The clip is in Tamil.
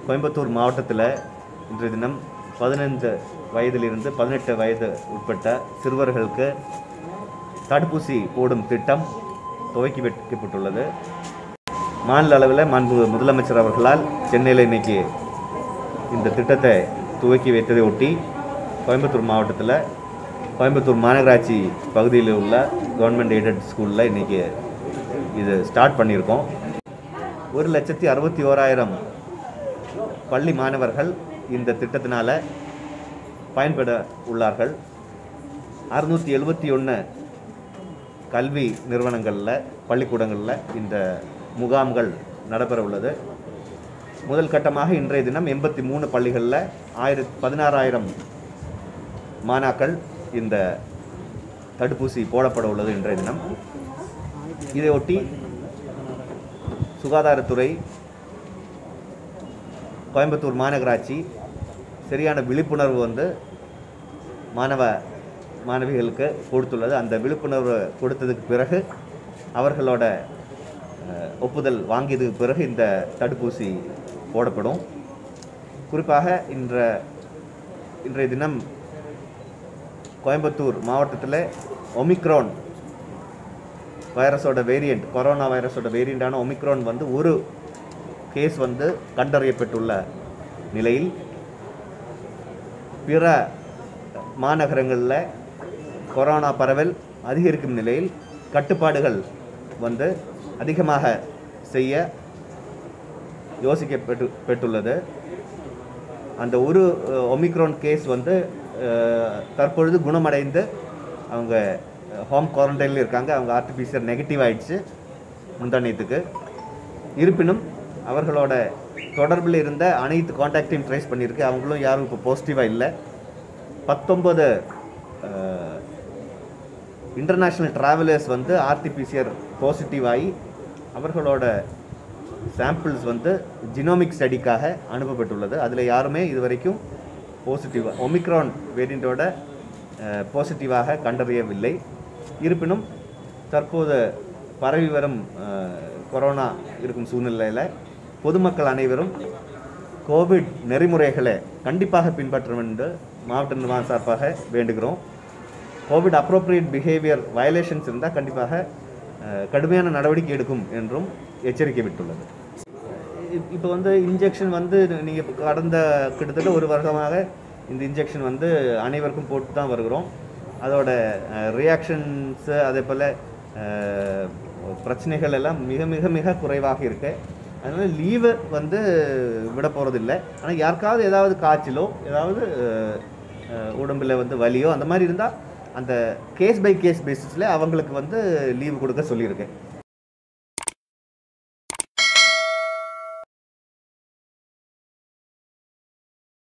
கோயம்புத்தூர் மாவட்டத்தில் இன்றைய தினம் பதினைந்து வயதிலிருந்து பதினெட்டு வயது உட்பட்ட சிறுவர்களுக்கு தடுப்பூசி போடும் திட்டம் துவக்கி வைக்கப்பட்டுள்ளது மாநில அளவில் மாண்பு முதலமைச்சர் அவர்களால் சென்னையில் இன்னைக்கு இந்த திட்டத்தை துவக்கி வைத்ததை ஒட்டி கோயம்புத்தூர் மாவட்டத்தில் கோயம்புத்தூர் மாநகராட்சி பகுதியில் உள்ள கவர்மெண்ட் எய்டட் ஸ்கூலில் இன்றைக்கி இது ஸ்டார்ட் பண்ணியிருக்கோம் ஒரு லட்சத்தி அறுபத்தி ஓராயிரம் பள்ளி மாணவர்கள் இந்த திட்டத்தினால பயன்பெற உள்ளார்கள் அறுநூற்றி எழுபத்தி ஒன்று கல்வி நிறுவனங்களில் பள்ளிக்கூடங்களில் இந்த முகாம்கள் நடைபெற உள்ளது முதல் கட்டமாக இன்றைய தினம் எண்பத்தி மூணு பள்ளிகளில் ஆயிரத்தி பதினாறாயிரம் மாணாக்கள் இந்த தடுப்பூசி போடப்பட உள்ளது இன்றைய தினம் இதையொட்டி சுகாதாரத்துறை கோயம்புத்தூர் மாநகராட்சி சரியான விழிப்புணர்வு வந்து மாணவ மாணவிகளுக்கு கொடுத்துள்ளது அந்த விழிப்புணர்வு கொடுத்ததுக்கு பிறகு அவர்களோட அஹ், ஒப்புதல் வாங்கியதுக்கு பிறகு இந்த தடுப்பூசி போடப்படும் குறிப்பாக இன்ற இன்றைய தினம் கோயம்புத்தூர் மாவட்டத்தில் ஒமிக்ரான் வைரஸோட வேரியண்ட் கொரோனா வைரஸோட வேரியண்டான ஒமிக்ரான் வந்து ஒரு கேஸ் வந்து கண்டறியப்பட்டுள்ள நிலையில் பிற மாநகரங்களில் கொரோனா பரவல் அதிகரிக்கும் நிலையில் கட்டுப்பாடுகள் வந்து அதிகமாக செய்ய யோசிக்கப்பட்டு பெற்றுள்ளது அந்த ஒரு அஹ், ஒமிக்ரான் கேஸ் வந்து அஹ், தற்பொழுது குணமடைந்து அவங்க ஹோம் குவாரண்டைனில் இருக்காங்க அவங்க ஆர்டிபிசிஆர் நெகட்டிவ் ஆயிடுச்சு முந்தானியத்துக்கு இருப்பினும் அவர்களோட தொடர்பில் இருந்த அனைத்து காண்டாக்டையும் ட்ரேஸ் பண்ணியிருக்கு அவங்களும் யாரும் இப்போ பாசிட்டிவாக இல்லை பத்தொன்பது இன்டர்நேஷ்னல் ட்ராவலர்ஸ் வந்து ஆர்டிபிசிஆர் பாசிட்டிவ் ஆகி அவர்களோட சாம்பிள்ஸ் வந்து ஜினோமிக் ஸ்டடிக்காக அனுப்பப்பட்டுள்ளது அதில் யாருமே இது வரைக்கும் பாசிட்டிவாக ஒமிக்ரான் வேரியண்ட்டோட பாசிட்டிவாக கண்டறியவில்லை இருப்பினும் தற்போது பரவி வரும் அஹ், கொரோனா இருக்கும் சூழ்நிலையில் பொதுமக்கள் அனைவரும் கோவிட் நெறிமுறைகளை கண்டிப்பாக பின்பற்ற வேண்டும் மாவட்ட நிர்வாகம் சார்பாக வேண்டுகிறோம் கோவிட் அப்ரோப்ரியேட் பிஹேவியர் வயலேஷன்ஸ் இருந்தால் கண்டிப்பாக அஹ், கடுமையான நடவடிக்கை எடுக்கும் என்றும் எச்சரிக்கை விட்டுள்ளது இப்போ வந்து இன்ஜெக்ஷன் வந்து நீங்கள் கடந்த கிட்டத்தட்ட ஒரு வருடமாக இந்த இன்ஜெக்ஷன் வந்து அனைவருக்கும் போட்டு தான் வருகிறோம் அதோட ரியாக்ஷன்ஸு அதே போல் அஹ், பிரச்சனைகள் எல்லாம் மிக மிக மிக குறைவாக இருக்கு அதனால் லீவு வந்து விட போகிறதில்ல ஆனால் யாருக்காவது ஏதாவது காய்ச்சலோ ஏதாவது அஹ், அஹ், உடம்புல வந்து வலியோ அந்த மாதிரி இருந்தால் அந்த கேஸ் பை கேஸ் பேசிஸில் அவங்களுக்கு வந்து லீவு கொடுக்க சொல்லியிருக்கேன்